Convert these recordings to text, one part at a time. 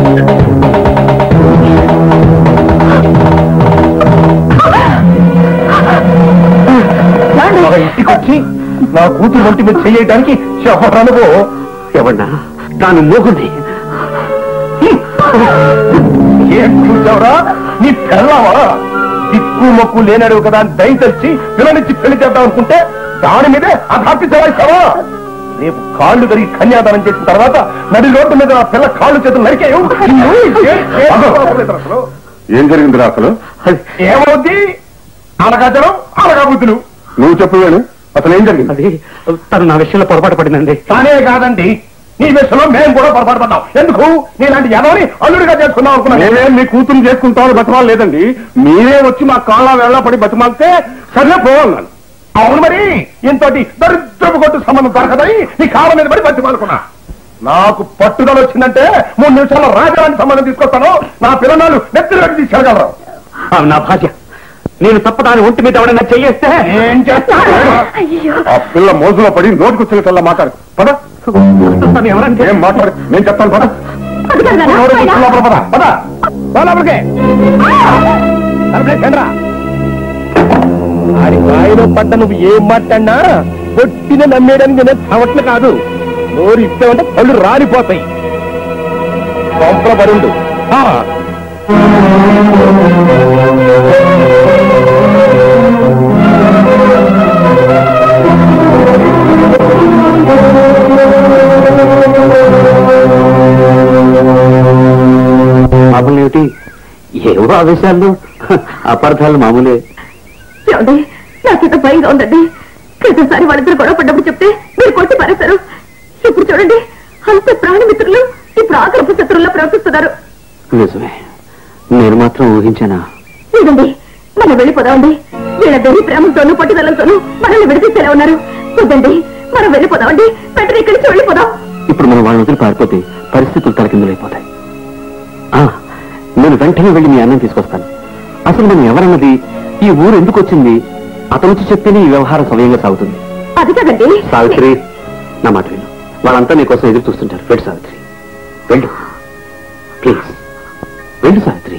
మా ఇంటికి వచ్చి నా కూతురు ఒంటి మీద చేయడానికి చెప్పరానుకో ఎవన్నా దాని మూగుంది ఏం చూసావురా నీ పెళ్ళావా దిక్కు మొక్కు లేనడుగు కదా అని దయ తెచ్చి పిల్లనిచ్చి పెళ్లి చేద్దాం అనుకుంటే దాని మీదే అధాపి చలాయిస్తావా రేపు కాళ్ళు కరిగి కన్యాదానం చేసిన తర్వాత నడి రోడ్డు మీద నా పిల్ల కాళ్ళు చేతులు నరికేయు అసలు ఏం జరిగిందిరా అసలు ఏమవుద్ది అలగజలం అలగబుద్ధులు నువ్వు చెప్పు అసలు ఏం జరిగింది అది తను నా విషయంలో పొరపాటు పడిందండి తానే కాదండి నీ విషయంలో మేము కూడా పొరపాటు పడ్డాం ఎందుకు నీలాంటి ఎదవని అల్లుడిగా చేసుకున్నాం అనుకున్నాను మేమేం మీ కూతురు చేసుకుంటామని బతిమాలు లేదండి మీరే వచ్చి మా కాళ్ళ వేళ పడి బతిమాలితే సరే పోవాలన్నాను అవును మరి ఇంతటి దరిద్రపు కొట్టు సంబంధం దొరకదని నీ కాళ్ళ మీద పడి బతిమాలుకున్నా నాకు పట్టుదల వచ్చిందంటే మూడు నిమిషాల్లో రాజాని సంబంధం తీసుకొస్తాను నా పిల్లలు నెత్తి రెడ్డి తీసుకెళ్ళగలరు ఆమె నా భార్య నేను తప్పదాని ఒంటి మీద ఎవడైనా చెయ్యేస్తే ఏం చేస్తాను ఆ పిల్ల మోజులో పడి నోటుకొచ్చిన మాట్లాడు పద తను ఎవరంటే ఏం మాట్లాడు నేను చెప్తాను పద ఎవరు కూర్చుని లోపల పద పద పద లోపలికి తలుపులేసేయండిరా. ఆడి బాయిలో పడ్డ నువ్వు ఏం మాట్లాడినా కొట్టిన నమ్మేయడానికి నేను చవట్లు కాదు నోరు ఇచ్చావంటే పళ్ళు రాలిపోతాయి కొంపల పరుండు ఆ. మామూలు ఏమిటి ఏవో ఆవేశాలు అపార్థాలు మామూలే ఏమండి నాకేదో భయంగా ఉందండి క్రితంసారి వాళ్ళిద్దరు గొడవ పడ్డప్పుడు చెప్తే మీరు కొట్టి పారేశారు ఇప్పుడు చూడండి అంత ప్రాణమిత్రులు ఇప్పుడు ఆకరపు శత్రువుల్లో ప్రవర్తిస్తున్నారు నిజమే నేను మాత్రం ఊహించానా లేదండి మనం వెళ్ళిపోదామండి వీళ్ళిద్దరి ప్రేమతోనూ పట్టుదలతోనూ మనల్ని విడిపిస్తేనే ఉన్నారు వద్దండి మనం వెళ్ళిపోదామండి వెంటనే ఇక్కడి నుంచి వెళ్ళిపోదాం ఇప్పుడు మనం వాళ్ళ వదిలి పారిపోతే పరిస్థితులు తలకిందులైపోతాయి ఆ, నేను వెంటనే వెళ్ళి మీ అన్నం తీసుకొస్తాను అసలు మనం ఎవరన్నది ఈ ఊరు ఎందుకు వచ్చింది అతను వచ్చి చెప్తేనే ఈ వ్యవహారం సమయంగా సాగుతుంది అది కదండి సావిత్రి నా మాట విను వాళ్ళంతా నీకోసం ఎదురు చూస్తుంటారు వెళ్ళు సావిత్రి వెళ్ళు ప్లీజ్ వెళ్ళు సావిత్రి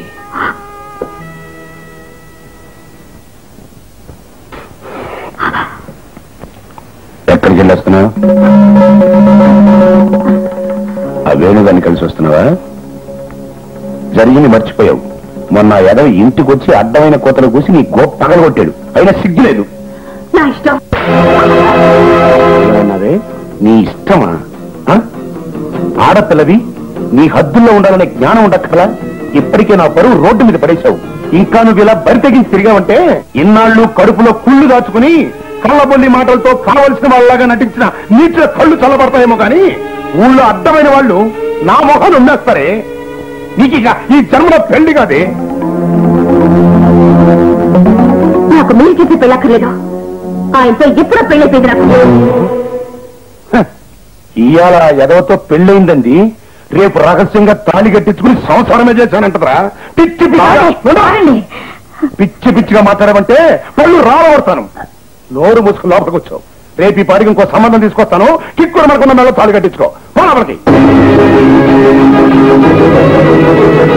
ఎక్కడికి వెళ్ళొస్తున్నావు ఆ వేణుగాన్ని కలిసి వస్తున్నావా జరిగింది మర్చిపోయావు మొన్న ఆ ఎదవ ఇంటికి వచ్చి అడ్డమైన కోతలు కూసి నీ గోప్ పగలగొట్టాడు అయినా సిగ్గులేదు నా ఇష్టం ఏమన్నావే నీ ఇష్టమా ఆ? ఆడపిల్లవి నీ హద్దుల్లో ఉండాలనే జ్ఞానం ఉండక్కలా ఇప్పటికే నా పరువు రోడ్డు మీద పడేశావు ఇంకా నువ్వు ఇలా బరి తెగించి తిరిగావంటే ఇన్నాళ్ళు కడుపులో కుళ్ళు దాచుకుని కళ్ళబొల్లి మాటలతో కావలసిన వాళ్ళలాగా నటించిన నీటిలో కళ్ళు చల్లబడతాయేమో కానీ ఊళ్ళో అడ్డమైన వాళ్ళు నా మొహాలు ఉండేస్తారే నీకు ఇక ఈ జన్మలో పెళ్లి కాదే నాకు మీరు చెప్పి పెళ్ళక్కర్లేదు ఆయనతో ఎప్పుడో పెళ్ళైపోయింది నాకు హ, ఇవాళ ఎదవతో పెళ్ళయిందండి రేపు రహస్యంగా తాళి కట్టించుకుని సంసారమే చేశానంటరా పిచ్చి పిచ్చిగా ఆగండి. పిచ్చి పిచ్చిగా మాట్లాడమంటే పళ్ళు రావడతాను నోరు మూసుకుని లోపలికి వచ్చావు రేపు ఈ పాడికి ఇంకో సంబంధం తీసుకొస్తాను కిక్కుడు మనకున్న మెల్ల తాళి కట్టించుకో పో లోపలికి